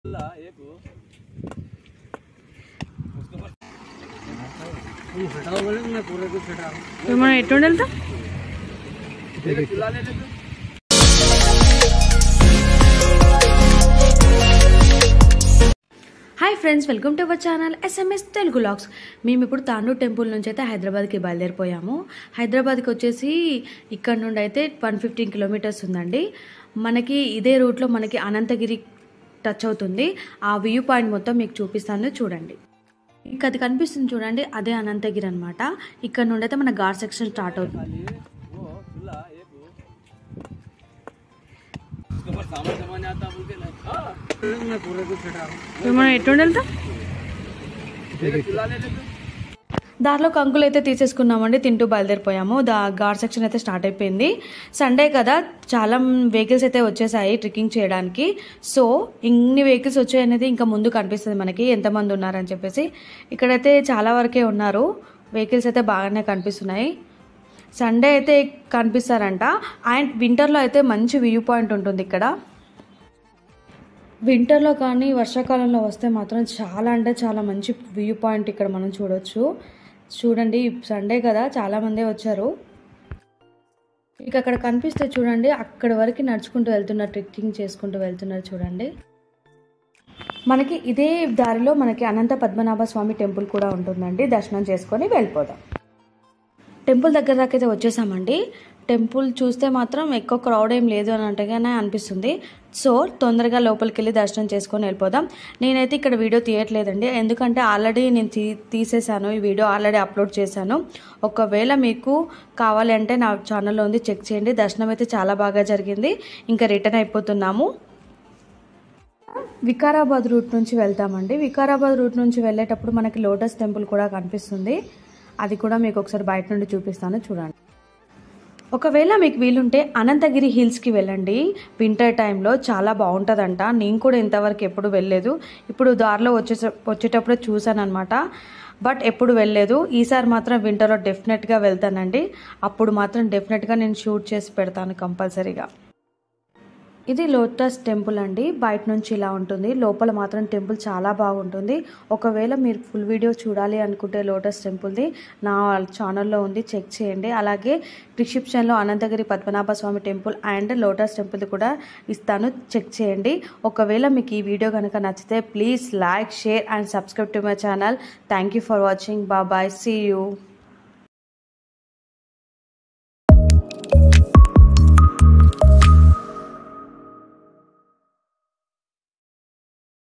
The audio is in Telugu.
ఇప్పుడు మనం ఎటువంటి వెళ్తాం hi friends welcome to our channel SMS Telugu logs మేము ఇప్పుడు తాండూర్ టెంపుల్ నుంచి అయితే హైదరాబాద్కి బయలుదేరిపోయాము హైదరాబాద్కి వచ్చేసి ఇక్కడ నుండి అయితే వన్ ఫిఫ్టీన్ కిలోమీటర్స్ ఉందండి మనకి ఇదే రూట్లో మనకి అనంతగిరి టచ్ అవుతుంది ఆ వ్యూ పాయింట్ మొత్తం మీకు చూపిస్తాను చూడండి ఇంకా అది కనిపిస్తుంది చూడండి అదే అనంతగిరి అనమాట ఇక్కడ నుండి అయితే మన గార్ సెక్షన్ స్టార్ట్ అవుతుంది ఇప్పుడు మనం ఎటువంటి వెళ్తాం దారిలో కంకులు అయితే తీసేసుకున్నామండి తింటూ బయలుదేరిపోయాము దా గార్ సెక్షన్ అయితే స్టార్ట్ అయిపోయింది సండే కదా చాలా వెహికల్స్ అయితే వచ్చేసాయి ట్రెక్కింగ్ చేయడానికి సో ఇన్ని వెహికల్స్ వచ్చాయి అనేది ఇంకా ముందు కనిపిస్తుంది మనకి ఎంతమంది ఉన్నారని చెప్పేసి ఇక్కడైతే చాలా వరకే ఉన్నారు వెహికల్స్ అయితే బాగానే కనిపిస్తున్నాయి సండే అయితే కనిపిస్తారంట అండ్ వింటర్లో అయితే మంచి వ్యూ పాయింట్ ఉంటుంది ఇక్కడ వింటర్లో కానీ వర్షాకాలంలో వస్తే మాత్రం చాలా అంటే చాలా మంచి వ్యూ పాయింట్ ఇక్కడ మనం చూడొచ్చు చూడండి సండే కదా చాలా మందే వచ్చారు ఇక అక్కడ కనిపిస్తే చూడండి అక్కడ వరకు నడుచుకుంటూ వెళ్తున్నారు ట్రెక్కింగ్ చేసుకుంటూ వెళ్తున్నారు చూడండి మనకి ఇదే దారిలో మనకి అనంత పద్మనాభ స్వామి టెంపుల్ కూడా ఉంటుందండి దర్శనం చేసుకొని వెళ్ళిపోదాం టెంపుల్ దగ్గర దాకా అయితే వచ్చేసామండి టెంపుల్ చూస్తే మాత్రం ఎక్కువ క్రౌడ్ ఏం లేదు అని అంటేగానే అనిపిస్తుంది సో తొందరగా లోపలికి వెళ్ళి దర్శనం చేసుకొని వెళ్ళిపోదాం నేనైతే ఇక్కడ వీడియో తీయట్లేదండి ఎందుకంటే ఆల్రెడీ నేను తీ తీసేసాను ఈ వీడియో ఆల్రెడీ అప్లోడ్ చేశాను ఒకవేళ మీకు కావాలి అంటే నా ఛానల్లో ఉంది చెక్ చేయండి దర్శనం అయితే చాలా బాగా జరిగింది ఇంకా రిటర్న్ అయిపోతున్నాము వికారాబాద్ రూట్ నుంచి వెళ్తామండి వికారాబాద్ రూట్ నుంచి వెళ్ళేటప్పుడు మనకి లోటస్ టెంపుల్ కూడా కనిపిస్తుంది అది కూడా మీకు ఒకసారి బయట నుండి చూపిస్తాను చూడండి ఒకవేళ మీకు వీలుంటే అనంతగిరి హిల్స్కి వెళ్ళండి వింటర్ టైంలో చాలా బాగుంటుందంట నేను కూడా ఇంతవరకు ఎప్పుడు వెళ్ళలేదు ఇప్పుడు దారిలో వచ్చే వచ్చేటప్పుడు చూశాను అనమాట బట్ ఎప్పుడు వెళ్ళలేదు ఈసారి మాత్రం వింటర్లో డెఫినెట్గా వెళ్తానండి అప్పుడు మాత్రం డెఫినెట్గా నేను షూట్ చేసి పెడతాను కంపల్సరీగా ఇది లోటస్ టెంపుల్ అండి బయట నుంచి ఇలా ఉంటుంది లోపల మాత్రం టెంపుల్ చాలా బాగుంటుంది ఒకవేళ మీరు ఫుల్ వీడియో చూడాలి అనుకుంటే లోటస్ టెంపుల్ది నా ఛానల్లో ఉంది చెక్ చేయండి అలాగే డిస్క్రిప్షన్లో Ananthagiri Padmanabha Swamy temple and lotus temple కూడా ఇస్తాను చెక్ చేయండి ఒకవేళ మీకు ఈ వీడియో కనుక నచ్చితే please like share and subscribe to my channel thank you for watching bye see you